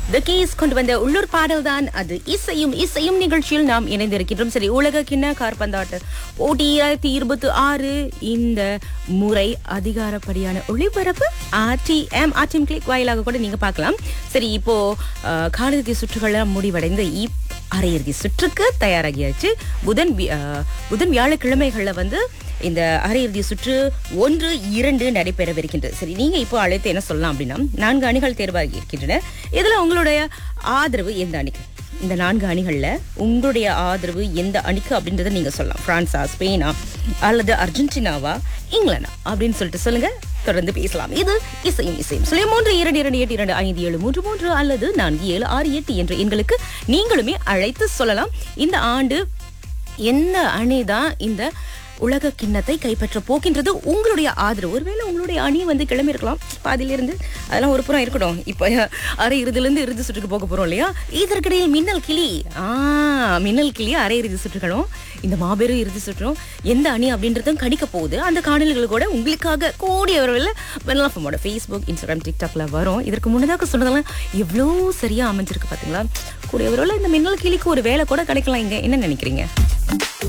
the case கொண்டு வந்த உள்ளூர் பாடல் தான் அது இசையும் இசையும் நிகழ்ச்சியில் நாம் இணைந்திருக்கின்றோம் சரி உலக கிண்ண கார்பந்தாட்ட போட்டி இரண்டாயிரத்தி இருபத்தி ஆறு இந்த முறை அதிகாரப்படியான ஒளிபரப்பு ஆர்டிஎம் ஆர்டிஎம் கிளிக் வாயிலாக கூட நீங்க பார்க்கலாம் சரி இப்போ அஹ், காலிறுதி சுற்றுகள் முடிவடைந்து இப் அரையிறுதி சுற்றுக்கு தயாராகியாச்சு புதன் வி- அஹ், புதன் வியாழக்கிழமைகள்ல வந்து இந்த அரையிறுதி சுற்று ஒன்று இரண்டு நடைபெறவிருக்கின்றது சரி நீங்க இப்போ அழைத்து என்ன சொல்லலாம் அப்படின்னா நான்கு அணிகள் தேர்வாகி இருக்கின்றன இதுல உங்களுடைய ஆதரவு எந்த அணிக்கு இந்த நான்கு அணிகள்ல உங்களுடைய ஆதரவு எந்த அணிக்கு அப்படின்றத நீங்க சொல்லலாம் பிரான்ஸா ஸ்பெயினா அல்லது அர்ஜென்டினாவா இங்கிலாண்டா அப்படின்னு சொல்லிட்டு சொல்லுங்க தொடர்ந்து பேசலாம் இது இசையும் இசையும் சொல்லி மூன்று இரண்டு இரண்டு எட்டு இரண்டு ஐந்து ஏழு மூன்று மூன்று அல்லது நான்கு ஏழு ஆறு எட்டு என்ற எண்களுக்கு நீங்களுமே அழைத்து சொல்லலாம் இந்த ஆண்டு எந்த அணிதான் இந்த உலக கிண்ணத்தை கைப்பற்ற போகின்றது உங்களுடைய ஆதரவு ஒருவேளை உங்களுடைய அணி வந்து கிளம்பி இருக்கலாம் பாதியிலிருந்து அதெல்லாம் ஒரு புறம் இருக்கட்டும் இப்போ அரை இறுதியிலிருந்து இறுதி சுற்றுக்கு போக போறோம் இல்லையா இதற்கிடையில் மின்னல் கிளி ஆ மின்னல் கிளி அரை இறுதி சுற்றுகளும் இந்த மாபெரும் இறுதி சுற்றும் எந்த அணி அப்படின்றதும் கணிக்க போகுது அந்த காணொலிகள் கூட உங்களுக்காக கூடிய விரைவில் வெள்ளஃபமோட ஃபேஸ்புக் இன்ஸ்டாகிராம் டிக்டாக்ல வரும் இதற்கு முன்னதாக சொன்னதெல்லாம் எவ்வளோ சரியா அமைஞ்சிருக்கு பாத்தீங்களா கூடிய விரைவில் இந்த மின்னல் கிளிக்கு ஒரு வேலை கூட கிடைக்கலாம் இங்க என்ன நினைக்கிறீங்க